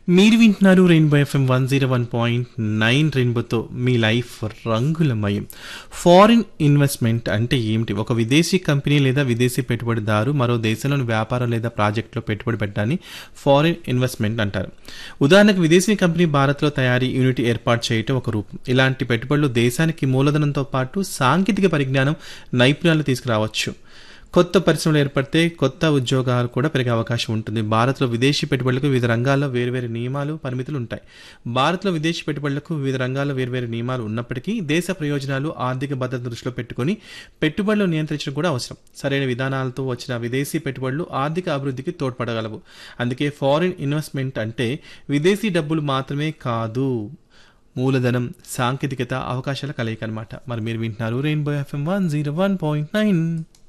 మీరు వింటున్నారు rainbow FM one zero one point nine రెయిన్బోతో మీ లైఫ్ రంగులమయం ఫారిన్ ఇన్వెస్ట్మెంట్ అంటే ఏమిటి ఒక విదేశీ కంపెనీ లేదా విదేశీ పెట్టుబడిదారు మరో దేశంలోని వ్యాపారం లేదా ప్రాజెక్టులో పెట్టుబడి పెట్టడాన్ని ఫారిన్ ఇన్వెస్ట్మెంట్ అంటారు ఉదాహరణకు విదేశీ కంపెనీ భారత్లో తయారీ యూనిట్ ఏర్పాటు చేయటం ఒక రూపం ఇలాంటి పెట్టుబడులు దేశానికి మూలధనంతో పాటు సాంకేతిక పరిజ్ఞానం నైపుణ్యాలు తీసుకురావచ్చు కొత్త పరిశ్రమలు ఏర్పడితే కొత్త ఉద్యోగాలు కూడా పెరిగే అవకాశం ఉంటుంది భారత్లో విదేశీ పెట్టుబడులకు వివిధ రంగాల్లో వేర్వేరు నియమాలు పరిమితులు ఉంటాయి భారత్లో విదేశీ పెట్టుబడులకు వివిధ రంగాల్లో వేర్వేరు నియమాలు ఉన్నప్పటికీ దేశ ప్రయోజనాలు ఆర్థిక భద్రత దృష్టిలో పెట్టుకొని పెట్టుబడులు నియంత్రించడం కూడా అవసరం సరైన విధానాలతో వచ్చిన విదేశీ పెట్టుబడులు ఆర్థిక అభివృద్ధికి తోడ్పడగలవు అందుకే ఫారిన్ ఇన్వెస్ట్మెంట్ అంటే విదేశీ డబ్బులు మాత్రమే కాదు మూలధనం సాంకేతికత అవకాశాల కలయిక అనమాట మరి మీరు వింటున్నారు rainbow FM one zero one point nine